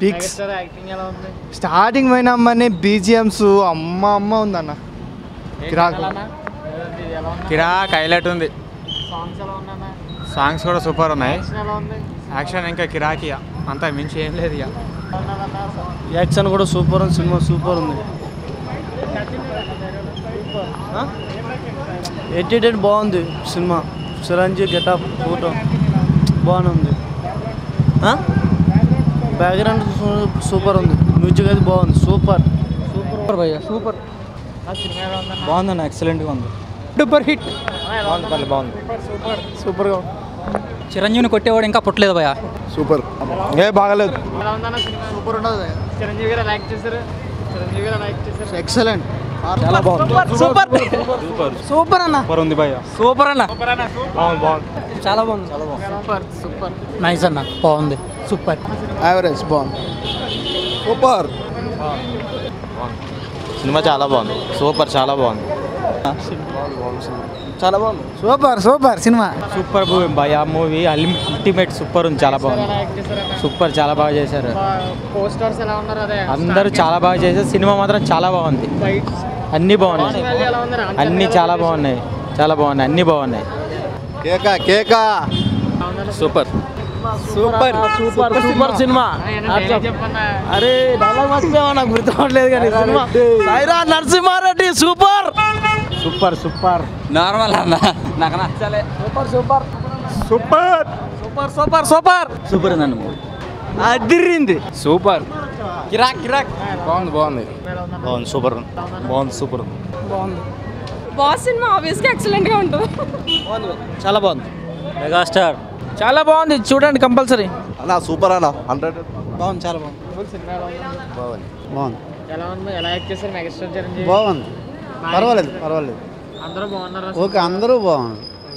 Pics megastar acting ఎలా ఉంది starting పోయినామని BGMs అమ్మ అమ్మ ఉందన్న కిరాకు. ఎలా ఉంది కిరాక్ హైలైట్ ఉంది సాంగ్స్ ఎలా ఉన్నాయన్న సాంగ్స్ కూడా సూపర్ ఉన్నాయి యాక్షన్ ఎలా ఉంది యాక్షన్ ఇంకా కిరాక్ ఇక అంతా మించి ఏం లేదు ఇక ఎలా ఉన్నదన్న యాక్షన్ కూడా సూపర్ ఉంది సినిమా సూపర్ ఉంది ఎడిటెడ్ బాగుంది సినిమా చిరంజీవి గెటప్ ఫోటో బాగానే ఉంది బ్యాక్గ్రౌండ్ సూపర్ ఉంది మ్యూజిక్ అయితే బాగుంది సూపర్ సూపర్ భయ్య సూపర్ ఆ సినిమా ఎలా ఉందన్న బాగుందన్న ఎక్సలెంట్గా ఉంది సూపర్ హిట్ ఆ, ఎలా ఉంది? బాగుంది సూపర్ సూపర్గా చిరంజీవిని కొట్టేవాడు ఇంకా పుట్టలేదు భయ్య సూపర్ ఏ బాగలేదు ఎలా ఉందన్న సినిమా సూపర్ ఉండదు చిరంజీవి గారు లైక్ చేశారు చిరంజీవి గారు లైక్ చేశారు ఎక్సలెంట్ చాలా బాగుంది సూపర్ సూపర్ అన్న సూపర్ ఉంది భయ్య సూపర్ అన్న సూపర్ అన్న సూపర్ బాగుంది బాగుంది చాలా బాగుంది చాలా బాగుంది సూపర్ సూపర్ నైస్ అన్న బాగుంది సూపర్ యావరేజ్ బాగుంది సూపర్ సినిమా చాలా బాగుంది సూపర్ చాలా బాగుంది చాలా బాగుంది సూపర్ సూపర్ సినిమా సూపర్ భయ మూవీ అల్టిమేట్ సూపర్ ఉంది చాలా బాగుంది ఎలా యాక్ట్ చేశారన్న సూపర్ చాలా బాగా చేశారు పోస్టర్స్ ఎలా ఉన్నారు అదే అందరూ చాలా బాగా చేశారు సినిమా మాత్రం చాలా బాగుంది ఫైట్స్ అన్నీ బాగున్నాయి ఎలా ఉంది రామ్ అన్నీ చాలా బాగున్నాయి చాలా బాగున్నాయి అన్నీ బాగున్నాయి కేక కేక super super super super cinema చెప్పన్నా అరే డైలాగ్ మర్చిపోయావా నాకు గుర్తుపట్టలేదు కానీ cinema Sye Raa Narasimha Reddy super super super normal అన్న నాకు నచ్చలే super super super super super super super ఉందండి మూవీ అదిరింది సూపర్ కిరాక్ కిరాక్ బాగుంది బాగుంది బాగుంది సూపర్ బాగుంది సూపర్ బాస్ సినిమా ఆబ్వియస్గా ఎక్సలెంట్గా ఉంటుంది చాలా బాగుంది మెగాస్టార్ చాలా బాగుంది చూడండి కంపల్సరీ అన్న సూపర్ అన్న హండ్రెడ్ బాగుంది చాలా బాగుంది సినిమా ఎలా ఉంది బాగుంది బాగుంది ఎలా ఉంది ఎలా యాక్ట్ చేశారు మెగాస్టార్ చిరంజీవి బాగుంది పర్వాలేదు పర్వాలేదు అందరూ బాగున్నారు ఓకే అందరూ బాగుంది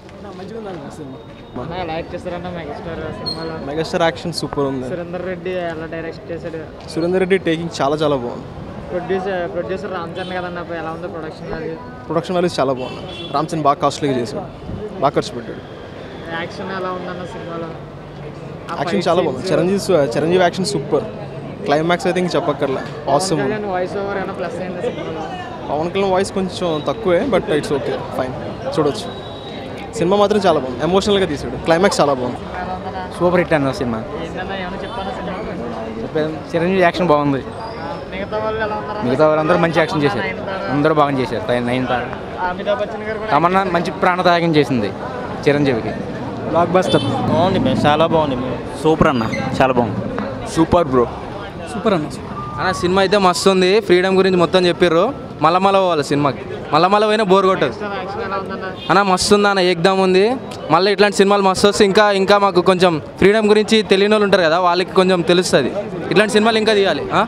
అన్న ఎలా యాక్ట్ చేశారన్న మెగాస్టార్ సినిమాలో మెగాస్టార్ యాక్షన్ సూపర్ ఉంది సురేందర్ రెడ్డి ఎలా డైరెక్ట్ చేశాడు సురేందర్ రెడ్డి టేకింగ్ చాలా చాలా బాగుంది ప్రొడ్యూసర్ ప్రొడ్యూసర్ రామ్ చరణ్ కదన్న అప్పుడు ఎలా ఉంది ప్రొడక్షన్ అది ప్రొడక్షన్ వాల్యూస్ చాలా బాగుంది రామ్ చంద్ బాగా కాస్ట్లీగా చేశాడు బాగా ఖర్చు పెట్టాడు యాక్షన్ ఎలా ఉందన్న సినిమాలో ఆ యాక్షన్ fight చాలా scenes, బాగుంది చిరంజీవి సు- చిరంజీవి యాక్షన్ సూపర్ క్లైమాక్స్ అయితే ఇంక చెప్పక్కర్లే awesome Pawan Kalyan voice over ఏమైనా ప్లస్ అయింది సినిమాలో పవన్ కళ్యాణ్ వాయిస్ కొంచెం తక్కువే బట్ ఇట్స్ ఓకే ఫైన్ చూడొచ్చు సినిమా మాత్రం చాలా బాగుంది ఎమోషనల్గా తీసాడు క్లైమాక్స్ చాలా బాగుంది ఎలా ఉందన్న సూపర్ హిట్ అన్న సినిమా ఏంటన్నా ఏమైనా చెప్పాను సినిమా చెప్పాను చిరంజీవి యాక్షన్ బాగుంది మిగతా వాళ్ళు ఎలా ఉన్నారు మిగతా వారందరూ మంచి యాక్షన్ చేశారు అందరూ బాగా చేశారు నైన్ తార అమితాబ్ బచ్చన్ గారు కూడా తమన్నా మంచి ప్రాణత్యాగం చేసింది చిరంజీవికి బ్లాక్ బస్టర్ బాగుంది చాలా బాగుంది సూపర్ అన్న చాలా బాగుంది సూపర్ బ్రో సూపర్ అన్న అన్న సినిమా అయితే మస్తు ఉంది ఫ్రీడమ్ గురించి మొత్తం చెప్పారు మళ్ళా మళ్ళా పోవాలి సినిమాకి మళ్ళా మళ్ళా పోయినా బోర్ కొట్టదు యాక్షన్ ఎలా ఉందన్న అన్న మస్తు ఉంది అన్న ఏకదమ్ ఉంది మళ్ళీ ఇట్లాంటి సినిమాలు మస్తు వస్తే ఇంకా ఇంకా మాకు కొంచెం ఫ్రీడమ్ గురించి తెలియని వాళ్ళు ఉంటారు కదా వాళ్ళకి కొంచెం తెలుస్తుంది ఇట్లాంటి సినిమాలు ఇంకా తీయాలి ఆ?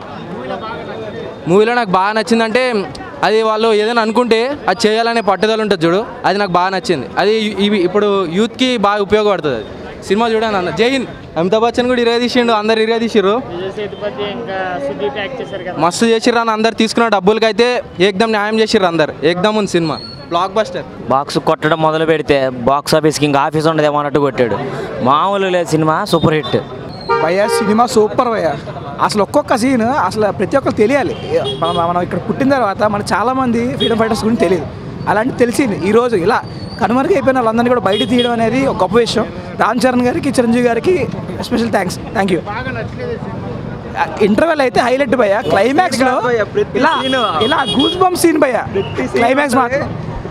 మూవీలో నాకు బాగా నచ్చిందంటే అది వాళ్ళు ఏదైనా అనుకుంటే అది చేయాలనే పట్టుదల ఉంటుంది చూడు అది నాకు బాగా నచ్చింది అది ఇవి ఇప్పుడు యూత్కి బాగా ఉపయోగపడుతుంది అది సినిమా చూడండి అన్న జై హింద్ అమితాబ్ బచ్చన్ కూడా ఇరవై తీసిండు అందరు ఇరవై తీసిర్రు విజయ్ సేతుపతి ఇంకా సుదీప్ యాక్ట్ చేశారు కదా మస్తు చేసిర్రు అన్న అందరు తీసుకున్న డబ్బులకి అయితే ఏకదమ్ న్యాయం చేసిర్రు అందరు ఏకదమ్ ఉంది సినిమా బ్లాక్ బస్టర్ బాక్స్ కొట్టడం మొదలు పెడితే బాక్స్ ఆఫీస్కి ఇంకా ఆఫీస్ ఉండదేమో అన్నట్టు కొట్టాడు మామూలు లేదు సినిమా సూపర్ హిట్ భయ్యా సినిమా సూపర్ భయ్యా అసలు ఒక్కొక్క సీన్ అసలు ప్రతి ఒక్కరు తెలియాలి మనం మనం ఇక్కడ పుట్టిన తర్వాత మన చాలా మంది ఫ్రీడమ్ ఫైటర్స్ గురించి తెలియదు అలాంటి తెలిసింది ఈ రోజు ఇలా కనుమరుగు అయిపోయిన వాళ్ళందరినీ కూడా బయట తీయడం అనేది ఒక గొప్ప విషయం రామ్ చరణ్ గారికి చిరంజీవి గారికి స్పెషల్ థ్యాంక్స్ థ్యాంక్ యూ బాగా నచ్చలేదు ఈ సినిమా ఇంటర్వెల్ అయితే హైలైట్ భయ్యా క్లైమాక్స్ లో ఇలా ఇలా గూస్ బంప్ సీన్ భయ్యా క్లైమాక్స్ మాత్రం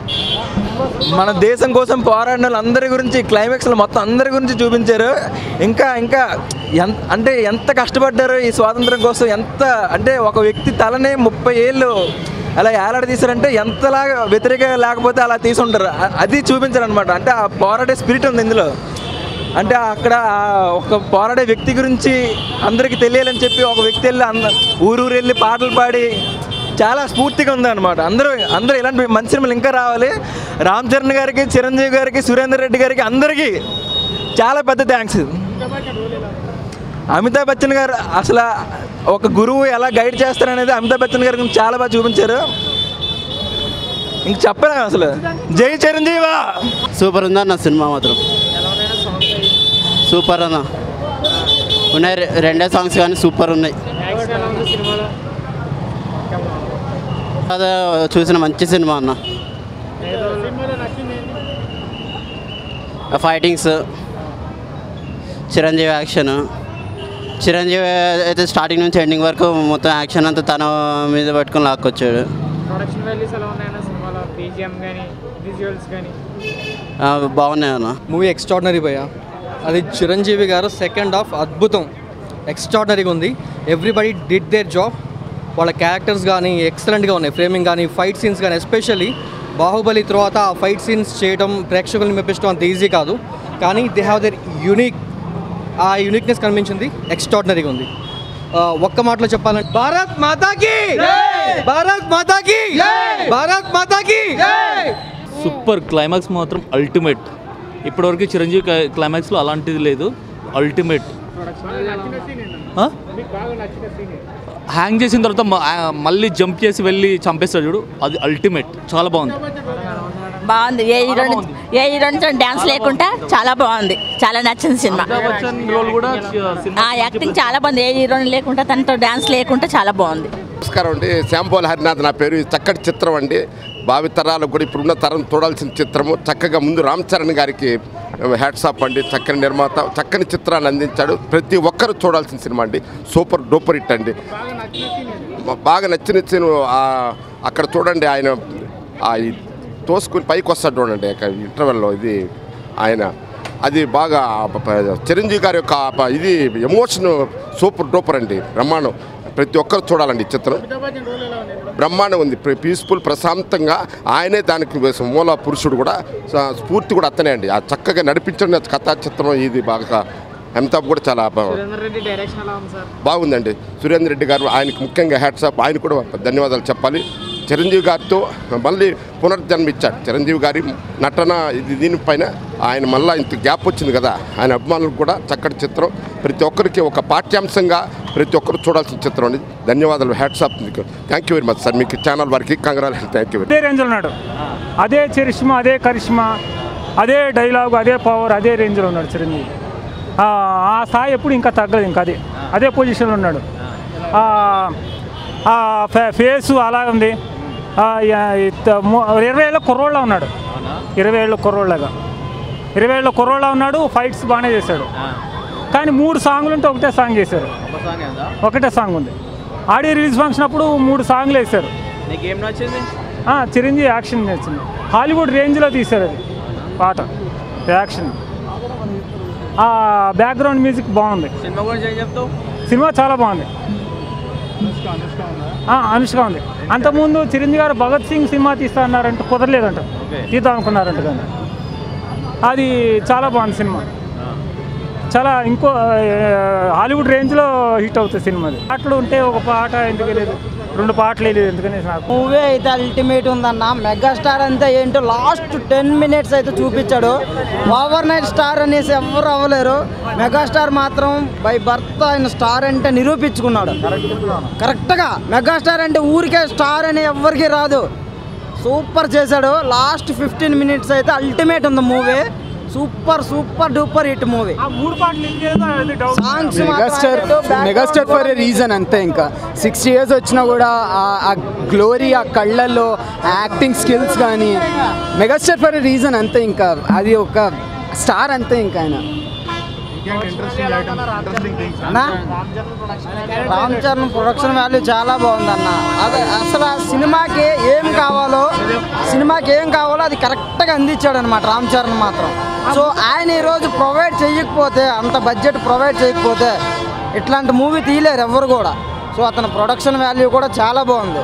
మన దేశం కోసం పోరాడిన వాళ్ళందరి గురించి క్లైమాక్స్లో మొత్తం అందరి గురించి చూపించారు ఇంకా ఇంకా ఎంత అంటే ఎంత కష్టపడ్డారు ఈ స్వాతంత్రం కోసం ఎంత అంటే ఒక వ్యక్తి తలనే ముప్పై ఏళ్ళు అలా ఏలాడ తీశారంటే ఎంతలాగా వ్యతిరేక లేకపోతే అలా తీసుంటారు అ- అది చూపించారు అనమాట అంటే ఆ పోరాడే స్పిరిట్ ఉంది ఇందులో అంటే అక్కడ ఆ ఒక పోరాడే వ్యక్తి గురించి అందరికీ తెలియాలని చెప్పి ఒక వ్యక్తి వెళ్ళి అంద ఊరూరు వెళ్ళి పాటలు పాడి చాలా స్ఫూర్తిగా ఉంది అనమాట అందరూ అందరూ ఇలాంటి మంచి సినిమాలు ఇంకా రావాలి రామ్ చరణ్ గారికి చిరంజీవి గారికి సురేందర్ రెడ్డి గారికి అందరికీ చాలా పెద్ద థ్యాంక్స్ అమితాబ్ బచ్చన్ గారు అసలు ఒక గురువు ఎలా గైడ్ చేస్తారనేది అమితాబ్ బచ్చన్ గారి గురించి చాలా బాగా చూపించారు ఇంక చెప్పలేము అసలు జై చిరంజీవా సూపర్ ఉందన్న సినిమా మాత్రం ఎలా ఉన్నాయో సాంగ్స్ అయ్యి సూపర్ అన్న ఉన్నాయి రె- రెండే సాంగ్స్ కానీ సూపర్ ఉన్నాయి యాక్షన్ ఎలా ఉంది సినిమాలో అదే చూసిన మంచి సినిమా అన్న సినిమాలో నచ్చింది ఫైటింగ్స్ చిరంజీవి యాక్షన్ చిరంజీవి అయితే స్టార్టింగ్ నుంచి ఎండింగ్ వరకు మొత్తం యాక్షన్ అంతా తన మీద పట్టుకొని లాక్కొచ్చాడు ప్రొడక్షన్ వాల్యూస్ ఎలా ఉన్నాయన్న సినిమాలో బీజిఎం కానీ విజువల్స్ కానీ ఆ, బాగున్నాయి అన్న మూవీ ఎక్స్ట్రాడినరీ భయ్య అది చిరంజీవి గారు సెకండ్ హాఫ్ అద్భుతం ఎక్స్ట్రాడినరీగా ఉంది ఎవ్రీబడి డిడ్ దేర్ జాబ్ వాళ్ళ క్యారెక్టర్స్ కానీ ఎక్సలెంట్గా ఉన్నాయి ఫ్రేమింగ్ కానీ ఫైట్ సీన్స్ కానీ ఎస్పెషల్లీ బాహుబలి తర్వాత ఆ ఫైట్ సీన్స్ చేయడం ప్రేక్షకుల్ని మెప్పించడం అంత ఈజీ కాదు కానీ దే హ్యావ్ దర్ యూనిక్ ఆ యూనిక్నెస్ కనిపించింది ఎక్స్ట్రాడినరీగా ఉంది ఆ, ఒక్క మాటలో చెప్పాలంటే భారత్ మాతాకి భారత్ మాతాకి భారత్ మాతాకి సూపర్ క్లైమాక్స్ మాత్రం అల్టిమేట్ ఇప్పటివరకు చిరంజీవి క్లై- క్లైమాక్స్లో అలాంటిది లేదు అల్టిమేట్ ఆ? హ్యాంగ్ చేసిన తర్వాత మ- ఆ, మళ్ళీ జంప్ చేసి వెళ్ళి చంపేస్తాడు చూడు అది అల్టిమేట్ చాలా బాగుంది బాగుంది ఏ హీరో నుంచి- ఏ హీరో నుంచి డ్యాన్స్ లేకుండా చాలా బాగుంది చాలా నచ్చింది సినిమా అమితాబ్ బచ్చన్ రోల్ కూడా సినిమా ఆ యాక్టింగ్ చాలా బాగుంది ఏ హీరో లేకుండా తనతో డ్యాన్స్ లేకుండా చాలా బాగుంది నమస్కారం అండి శ్యాంపోల్ హరినాథ్ నా పేరు ఇది చక్కటి చిత్రం అండి భావి తరాలకు కూడా ఇప్పుడున్న తరం చూడాల్సిన చిత్రము చక్కగా ముందు రామ్ చరణ్ గారికి హ్యాట్సాప్ అండి చక్కని నిర్మాత చక్కని చిత్రాన్ని అందించాడు ప్రతి ఒక్కరు చూడాల్సిన సినిమా అండి సూపర్ డూపర్ హిట్ అండి మా- బాగా నచ్చిన సీన్ అక్కడ చూడండి ఆయన ఆ ఈ తోసుకుని పైకి వస్తాడు చూడండి అక్కడ ఇంటర్వెల్లో ఇది ఆయన అది బాగా ప- ప- చిరంజీవి గారి యొక్క ఆ ప- ఇది ఎమోషన్ సూపర్ డూపర్ అండి బ్రహ్మాండం ప్రతి ఒక్కరు చూడాలండి ఈ చిత్రం బ్రహ్మాండం ఉంది ప్ర- పీస్ఫుల్ ప్రశాంతంగా ఆయనే దానికి మూల పురుషుడు కూడా స- స్ఫూర్తి కూడా అతనే అండి ఆ చక్కగా నడిపించిన కథా చిత్రం ఇది బాగా అమితాబ్ కూడా చాలా బా- సురేందర్ రెడ్డి డైరెక్షన్ ఎలా ఉంది సార్ బాగుందండి సురేందర్ రెడ్డి గారు ఆయనకు ముఖ్యంగా హ్యాట్సాప్ ఆయన కూడా ధన్యవాదాలు చెప్పాలి చిరంజీవి గారితో మళ్ళీ పునర్జన్మ ఇచ్చాడు చిరంజీవి గారి నటన ఇది దీనిపైన ఆయన మళ్ళీ ఇంత గ్యాప్ వచ్చింది కదా ఆయన అభిమానులకు కూడా చక్కటి చిత్రం ప్రతి ఒక్కరికి ఒక పాఠ్యాంశంగా ప్రతి ఒక్కరు చూడాల్సిన చిత్రం అండి ధన్యవాదాలు హ్యాట్సాప్ మీకు thank you very much sir మీకు ఛానల్ వారికి కంగ్రాల్ థ్యాంక్ యూ అదే రేంజ్లో ఉన్నాడు అదే చరిష్మా అదే కరిష్మా అదే డైలాగ్ అదే పవర్ అదే రేంజ్లో ఉన్నాడు చిరంజీవి ఆ ఆ స్థాయి ఎప్పుడు ఇంకా తగ్గలేదు ఇంకా అదే అదే పొజిషన్లో ఉన్నాడు ఆ, ఆ ఫే- ఫేసు అలాగే ఉంది ఆ, యా- ఇత- ము- ఇరవై ఏళ్ళ కుర్రోళ్ళ ఉన్నాడు ఇరవై ఏళ్ళ కుర్రోళ్ళగా ఇరవై ఏళ్ళ కుర్రోళ్ళ ఉన్నాడు ఫైట్స్ బాగానే చేశాడు కానీ మూడు సాంగ్లు ఉంటే ఒకటే సాంగ్ చేశారు ఒకటే సాంగ్ ఉంది ఆడియో రిలీజ్ ఫంక్షన్ అప్పుడు మూడు సాంగ్లు వేశారు నీకేం నచ్చింది ఆ, చిరంజీవి యాక్షన్ నచ్చింది హాలీవుడ్ రేంజ్లో తీశారు అది పాట యాక్షన్ ఆ బ్యాక్గ్రౌండ్ మ్యూజిక్ బాగుంది సినిమా గురించి ఏం చెప్తావు సినిమా చాలా బాగుంది ఆ, అనుష్క ఉంది అంతకుముందు చిరంజీవి గారు భగత్ సింగ్ సినిమా తీస్తా అన్నారంట కుదరలేదంట తీద్దాం అనుకున్నారంట కానీ అది చాలా బాగుంది సినిమా చాలా ఇంకో ఆ, హాలీవుడ్ రేంజ్లో హిట్ అవుతుంది సినిమా అది పాటలు ఉంటే ఒక పాట ఎందుకు లేదు రెండు పాటలు లేదు ఎందుకని నాకు మూవీ అయితే అల్టిమేట్ ఉందన్న మెగాస్టార్ అంతా ఏంటో లాస్ట్ టెన్ మినిట్స్ అయితే చూపించాడు ఓవర్ నైట్ స్టార్ అనేసి ఎవరు అవ్వలేరు మెగాస్టార్ మాత్రం బై బర్త్ ఆయన స్టార్ అంటే నిరూపించుకున్నాడు కరెక్ట్గా మెగాస్టార్ అంటే ఊరికే స్టార్ అని ఎవరికి రాదు సూపర్ చేశాడు లాస్ట్ ఫిఫ్టీన్ మినిట్స్ అయితే అల్టిమేట్ ఉంది movie super super duper hit movie మూడు పాటలు songs megastar megastar for a reason అంతే ఇంకా సిక్స్ ఇయర్స్ వచ్చినా కూడా ఆ- ఆ గ్లోరీ ఆ కళ్ళల్లో యాక్టింగ్ స్కిల్స్ కానీ మెగాస్టార్ ఫర్ ఏ రీజన్ అంతే ఇంకా అది ఒక స్టార్ అంతే ఇంకా ఆయన అన్నా రామ్ చరణ్ ప్రొడక్షన్ వాల్యూ చాలా బాగుందన్న అదే అసలు ఆ సినిమాకి ఏం కావాలో సినిమాకి ఏం కావాలో అది కరెక్ట్గా అందించాడు అనమాట రామ్ చరణ్ మాత్రం సో ఆయన ఈరోజు ప్రొవైడ్ చేయకపోతే అంత బడ్జెట్ ప్రొవైడ్ చేయకపోతే ఇట్లాంటి మూవీ తీయలేరు ఎవరు కూడా సో అతని ప్రొడక్షన్ వాల్యూ కూడా చాలా బాగుంది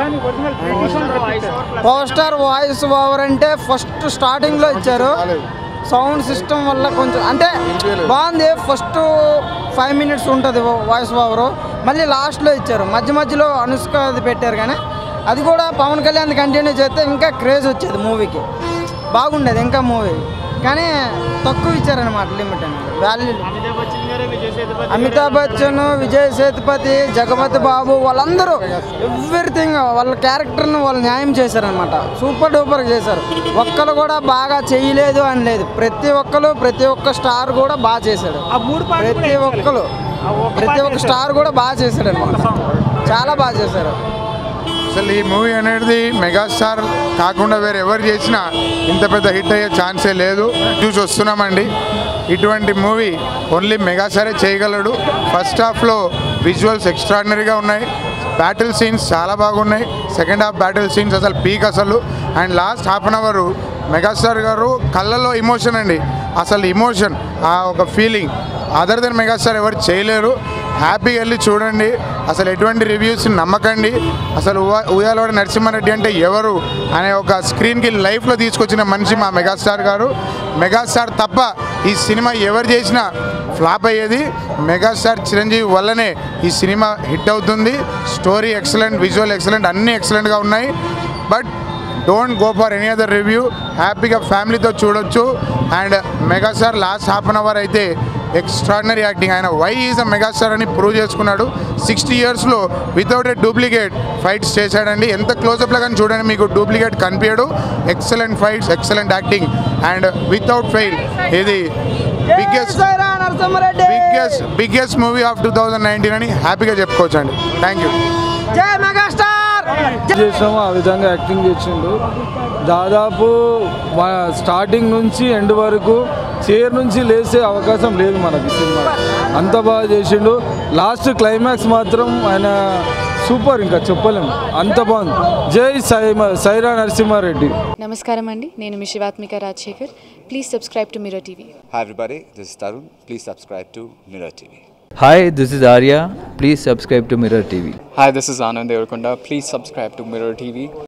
పవర్ స్టార్ వాయిస్ ఓవర్ అంటే ఫస్ట్ స్టార్టింగ్లో ఇచ్చారు సౌండ్ సిస్టమ్ వల్ల కొంచెం అంటే బాగుంది ఫస్ట్ ఫైవ్ మినిట్స్ ఉంటుంది వాయిస్ ఓవర్ మళ్ళీ లాస్ట్లో ఇచ్చారు మధ్య మధ్యలో అనుష్క అది పెట్టారు కానీ అది కూడా పవన్ కళ్యాణ్ కంటిన్యూ చేస్తే ఇంకా క్రేజ్ వచ్చేది మూవీకి బాగుండేది ఇంకా మూవీ కానీ తక్కువ ఇచ్చారనమాట లిమిట్ అనేది వాల్యూ అమితాబ్ బచ్చన్ గారు విజయ్ సేతుపతి అమితాబ్ బచ్చన్ విజయ్ సేతుపతి జగపతి బాబు వాళ్ళందరూ ఎవ్రీథింగ్ వాళ్ళ క్యారెక్టర్ని వాళ్ళు న్యాయం చేశారనమాట సూపర్ డూపర్ చేశారు ఒక్కరు కూడా బాగా చేయలేదు అని లేదు ప్రతి ఒక్కరు ప్రతి ఒక్క స్టార్ కూడా బాగా చేశాడు ప్రతి ఒక్కరు ప్రతి ఒక్క స్టార్ కూడా బాగా చేశాడు అనమాట చాలా బాగా చేశారు అసలు ఈ మూవీ అనేది మెగాస్టార్ కాకుండా వేరే ఎవరు చేసినా ఇంత పెద్ద హిట్ అయ్యే ఛాన్సే లేదు చూసి వస్తున్నామండి ఇటువంటి మూవీ ఓన్లీ మెగాస్టారే చేయగలడు ఫస్ట్ హాఫ్లో విజువల్స్ ఎక్స్ట్రాడినరీగా ఉన్నాయి బ్యాటిల్ సీన్స్ చాలా బాగున్నాయి సెకండ్ హాఫ్ బ్యాటిల్ సీన్స్ అసలు పీక్ అసలు and last half an hour megastar గారు కళ్ళలో ఇమోషన్ అండి అసలు ఇమోషన్ ఆ ఒక ఫీలింగ్ అదర్ దెన్ మెగాస్టార్ ఎవరు చేయలేరు హ్యాపీగా వెళ్ళి చూడండి అసలు ఎటువంటి రివ్యూస్ నమ్మకండి అసలు ఉయ్యా- ఉయ్యాలవాడ నరసింహారెడ్డి అంటే ఎవరు అనే ఒక స్క్రీన్కి లైఫ్లో తీసుకొచ్చిన మనిషి మా మెగాస్టార్ గారు మెగాస్టార్ తప్ప ఈ సినిమా ఎవరు చేసినా ఫ్లాప్ అయ్యేది మెగాస్టార్ చిరంజీవి వల్లనే ఈ సినిమా హిట్ అవుతుంది స్టోరీ ఎక్సలెంట్ విజువల్ ఎక్సలెంట్ అన్నీ ఎక్సలెంట్గా ఉన్నాయి but don't go for any other review హ్యాపీగా ఫ్యామిలీతో చూడొచ్చు and megastar last half an hour అయితే ఎక్స్ట్రాడినరీ యాక్టింగ్ ఆయన వై ఈజ్ అ మెగాస్టార్ అని ప్రూవ్ చేసుకున్నాడు సిక్స్టీ ఇయర్స్లో వితౌట్ ఏ డూప్లికేట్ ఫైట్స్ చేశాడండి ఎంత క్లోజప్లో కానీ చూడండి మీకు డూప్లికేట్ కనిపించడు excellent fights excellent acting and without fail ఇది biggest biggest biggest movie of two thousand nineteen అని హ్యాపీగా చెప్పుకోవచ్చు అండి థ్యాంక్ యూ జై మెగాస్టార్ చేసాము ఆ విధంగా యాక్టింగ్ చేసిండు దాదాపు మన స్టార్టింగ్ నుంచి ఎండ్ వరకు చైర్ నుంచి లేసే అవకాశం లేదు మనకి సినిమా అంత బాగా చేసిండు లాస్ట్ క్లైమాక్స్ మాత్రం ఆయన సూపర్ ఇంకా చెప్పలేము అంత బాగుంది జై సై సైరా నరసింహారెడ్డి నమస్కారం అండి నేను మీ Sivatmika Rajasekhar please subscribe to Mirror TV Hi everybody, this is Tarun. Please subscribe to Mirror TV. Hi, this is Arya. Please subscribe to Mirror TV. Hi, this is Anand Devarkonda. Please subscribe to Mirror TV.